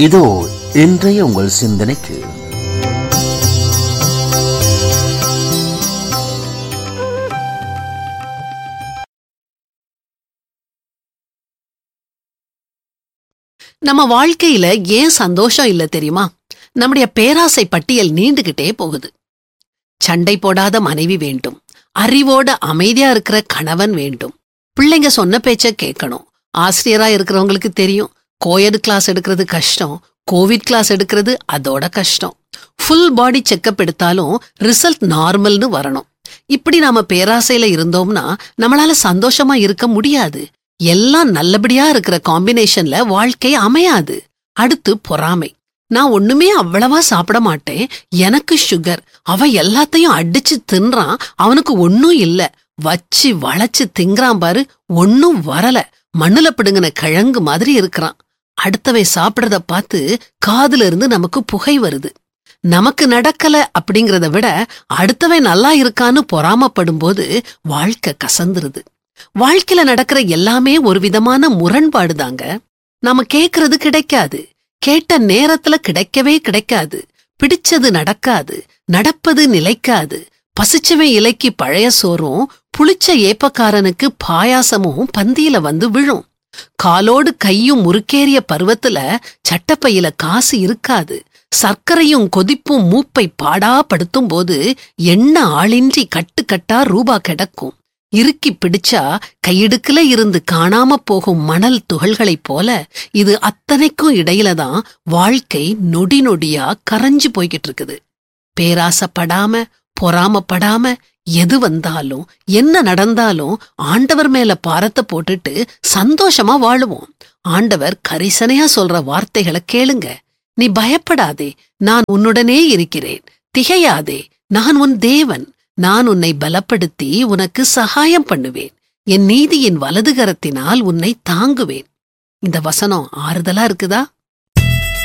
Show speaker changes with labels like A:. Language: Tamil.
A: இதோ இன்றைய உங்கள் சிந்தனைக்கு
B: நம்ம வாழ்க்கையில ஏன் சந்தோஷம் இல்ல தெரியுமா நம்முடைய பேராசை பட்டியல் நீண்டுகிட்டே போகுது சண்டை போடாத மனைவி வேண்டும் அறிவோட அமைதியா இருக்கிற கணவன் வேண்டும் பிள்ளைங்க சொன்ன பேச்ச கேட்கணும் ஆசிரியரா இருக்கிறவங்களுக்கு தெரியும் கோயடு கிளாஸ் எடுக்கிறது கஷ்டம் கோவிட் கிளாஸ் எடுக்கிறது அதோட கஷ்டம் ஃபுல் பாடி செக்கப் எடுத்தாலும் ரிசல்ட் நார்மல்னு வரணும் இப்படி நாம பேராசையில இருந்தோம்னா நம்மளால சந்தோஷமா இருக்க முடியாது எல்லாம் நல்லபடியா இருக்கிற காம்பினேஷன்ல வாழ்க்கை அமையாது அடுத்து பொறாமை நான் ஒண்ணுமே அவ்வளவா சாப்பிட மாட்டேன் எனக்கு சுகர் அவ எல்லாத்தையும் அடிச்சு தின்றான் அவனுக்கு ஒன்னும் இல்ல வச்சு வளைச்சு திங்கிறான் பாரு ஒன்னும் வரல மண்ணுல பிடுங்கின கிழங்கு மாதிரி இருக்கிறான் அடுத்தவன் சாப்பிடறத பார்த்து காதுல இருந்து நமக்கு புகை வருது நமக்கு நடக்கல அப்படிங்கறத விட அடுத்தவன் நல்லா இருக்கான்னு பொறாமப்படும் போது வாழ்க்கை கசந்துருது வாழ்க்கையில நடக்கிற எல்லாமே ஒரு விதமான முரண்பாடு தாங்க நாம கேக்குறது கிடைக்காது கேட்ட நேரத்துல கிடைக்கவே கிடைக்காது பிடிச்சது நடக்காது நடப்பது நிலைக்காது பசிச்சவன் இலைக்கு பழைய சோறும் புளிச்ச ஏப்பக்காரனுக்கு பாயாசமும் பந்தியில வந்து விழும் காலோடு கையும் முறுக்கேறிய பருவத்துல சட்டப்பையில காசு இருக்காது சர்க்கரையும் கொதிப்பும் மூப்பை பாடாப்படுத்தும் போது எண்ண ஆளின்றி கட்டுக்கட்டா ரூபா கிடக்கும் இறுக்கி பிடிச்சா கையிடுக்குல இருந்து காணாம போகும் மணல் துகள்களைப் போல இது அத்தனைக்கும் இடையில தான் வாழ்க்கை நொடி நொடியா கரைஞ்சு போய்கிட்டு இருக்குது பேராசப்படாம பொறாமப்படாம எது வந்தாலும் என்ன நடந்தாலும் ஆண்டவர் மேல பாரத்தை போட்டுட்டு சந்தோஷமா வாழுவோம் ஆண்டவர் கரிசனையா சொல்ற வார்த்தைகளை கேளுங்க நீ பயப்படாதே நான் உன்னுடனே இருக்கிறேன் திகையாதே நான் உன் தேவன் நான் உன்னை பலப்படுத்தி உனக்கு சகாயம் பண்ணுவேன் என் நீதியின் வலதுகரத்தினால் உன்னை தாங்குவேன் இந்த வசனம் ஆறுதலா இருக்குதா